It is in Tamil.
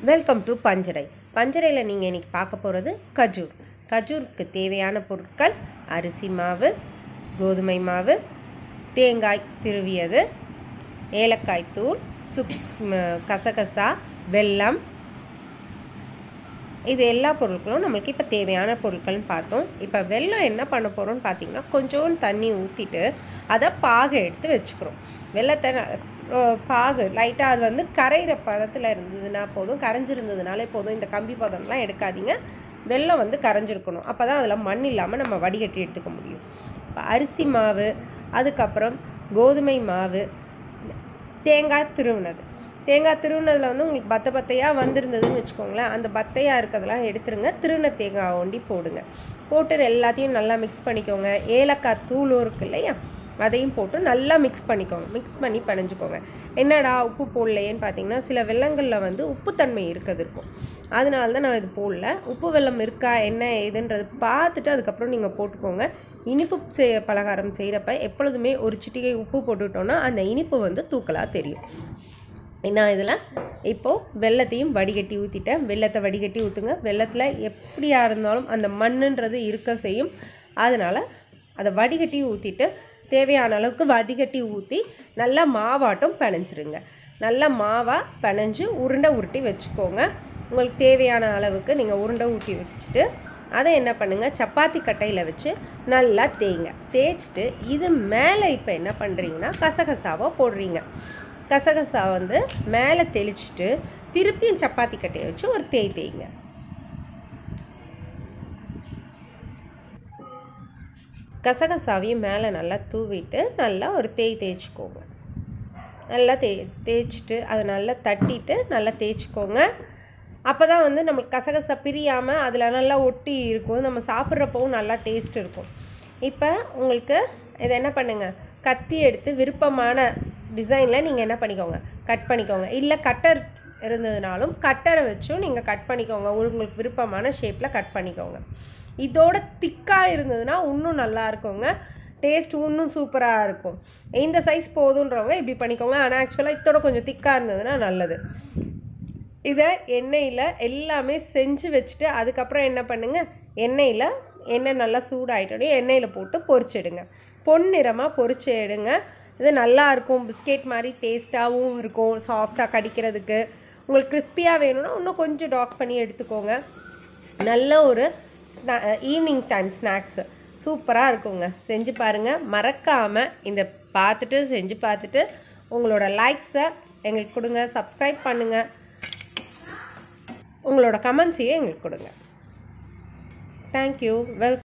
வெல்கம் டு பஞ்சரை பஞ்சரையில் நீங்கள் இன்னைக்கு பார்க்க போகிறது கஜூர் கஜூருக்கு தேவையான பொருட்கள் அரிசி மாவு கோதுமை மாவு தேங்காய் திருவியது ஏலக்காய் தூள் சுக் ம- கசகசா வெல்லம் இது எல்லா பொருட்களும் நம்மளுக்கு இப்போ தேவையான பொருட்கள்னு பார்த்தோம் இப்போ வெல்லம் என்ன பண்ண போகிறோம்னு பார்த்தீங்கன்னா கொஞ்சோண்டு தண்ணி ஊற்றிட்டு அதை பாகு எடுத்து வச்சுக்கிறோம் வெள்ளத்தை ந- அஹ் பாகு லைட்டாக அது வந்து கரையிற பதத்தில் இருந்ததுன்னா போதும் கரைஞ்சிருந்ததுனாலே போதும் இந்த கம்பி பதம்லாம் எடுக்காதீங்க வெல்லம் வந்து கரைஞ்சிருக்கணும் அப்போ தான் அதில் மண் இல்லாமல் நம்ம வடிகட்டி எடுத்துக்க முடியும் இப்போ அரிசி மாவு அதுக்கப்புறம் கோதுமை மாவு தேங்காய் திருவுனது தேங்காய் திருவுனதுல வந்து உங்களுக்கு பத்த பத்தையாக வந்திருந்ததுன்னு வச்சுக்கோங்களேன் அந்த பத்தையாக இருக்கிறதெல்லாம் எடுத்துருங்க திருவுன தேங்காய் ஒண்டி போடுங்க போட்டு எல்லாத்தையும் நல்லா மிக்ஸ் பண்ணிக்கோங்க ஏலக்காய் தூளும் இருக்கு இல்லையா அதையும் போட்டு நல்லா மிக்ஸ் பண்ணிக்கோங்க மிக்ஸ் பண்ணி பிணைஞ்சுக்கோங்க என்னடா உப்பு போடலையேன்னு பார்த்தீங்கன்னா சில வெள்ளங்களில் வந்து உப்புத்தன்மை இருக்கிறது இருக்கும் அதனால தான் நான் இது போடல உப்பு வெல்லம் இருக்கா என்ன ஏதுன்றது பார்த்துட்டு அதுக்கப்புறம் நீங்கள் போட்டுக்கோங்க இனிப்பு செய் பலகாரம் செய்கிறப்ப எப்பொழுதுமே ஒரு சிட்டிகை உப்பு போட்டுட்டோன்னா அந்த இனிப்பு வந்து தூக்கலாக தெரியும் நான் இதில் இப்போது வெள்ளத்தையும் வடிகட்டி ஊற்றிட்டேன் வெள்ளத்தை வடிகட்டி ஊற்றுங்க வெள்ளத்தில் எப்படியா இருந்தாலும் அந்த மண்ணுன்றது இருக்க செய்யும் அதனால் அதை வடிகட்டி ஊற்றிட்டு தேவையான அளவுக்கு வடிகட்டி ஊற்றி நல்லா மாவாட்டம் பிணைஞ்சிருங்க நல்லா மாவாக பிணைஞ்சு உருண்டை உருட்டி வச்சுக்கோங்க உங்களுக்கு தேவையான அளவுக்கு நீங்கள் உருண்டை ஊட்டி வச்சுட்டு அதை என்ன பண்ணுங்கள் சப்பாத்தி கட்டையில் வச்சு நல்லா தேய்ங்க தேய்ச்சிட்டு இது மேலே இப்போ என்ன பண்ணுறீங்கன்னா கசகசாவை போடுறீங்க கசகசா வந்து மேலே தெளிச்சிட்டு திருப்பியும் சப்பாத்தி கட்டையை வச்சு ஒரு தேய் தேய்ங்க கசகசாவையும் மேலே நல்லா தூவிட்டு நல்லா ஒரு தேய் தேய்ச்சிக்கோங்க நல்லா தே தேய்ச்சிட்டு அதை நல்லா தட்டிட்டு நல்லா தேய்ச்சிக்கோங்க அப்போ தான் வந்து நம்மளுக்கு கசகசா பிரியாமல் அதில் நல்லா ஒட்டி இருக்கும் நம்ம சாப்பிட்றப்பவும் நல்லா டேஸ்ட் இருக்கும் இப்போ உங்களுக்கு இதை என்ன பண்ணுங்க கத்தி எடுத்து விருப்பமான டிசைனில் நீங்கள் என்ன பண்ணிக்கோங்க கட் பண்ணிக்கோங்க இல்லை கட்டர் இருந்ததுனாலும் கட்டரை வச்சும் நீங்கள் கட் பண்ணிக்கோங்க உங்களுக்கு விருப்பமான ஷேப்பில் கட் பண்ணிக்கோங்க இதோட திக்காக இருந்ததுன்னா இன்னும் நல்லா இருக்குங்க டேஸ்ட் இன்னும் சூப்பராக இருக்கும் இந்த சைஸ் போதுன்றவங்க இப்படி பண்ணிக்கோங்க ஆனால் ஆக்சுவலாக இதோட கொஞ்சம் திக்காக இருந்ததுன்னா நல்லது இதை எண்ணெயில் எல்லாமே செஞ்சு வச்சுட்டு அதுக்கப்புறம் என்ன பண்ணுங்க எண்ணெயில் எண்ணெய் நல்லா சூடாயிட்டோடனே எண்ணெயில் போட்டு பொரிச்சிடுங்க பொன்னிறமாக பொரிச்சு எடுங்க இது நல்லா இருக்கும் பிஸ்கெட் மாதிரி டேஸ்ட்டாகவும் இருக்கும் சாஃப்டாக கடிக்கிறதுக்கு உங்களுக்கு கிறிஸ்பியாக வேணும்னா இன்னும் கொஞ்சம் டாக் பண்ணி எடுத்துக்கோங்க நல்ல ஒரு ஈவினிங் டைம் ஸ்நாக்ஸு சூப்பராக இருக்குங்க செஞ்சு பாருங்கள் மறக்காமல் இந்த பார்த்துட்டு செஞ்சு பார்த்துட்டு உங்களோட லைக்ஸை எங்களுக்கு கொடுங்க சப்ஸ்கிரைப் பண்ணுங்கள் உங்களோட கமெண்ட்ஸையும் எங்களுக்கு கொடுங்க தேங்க்யூ வெல்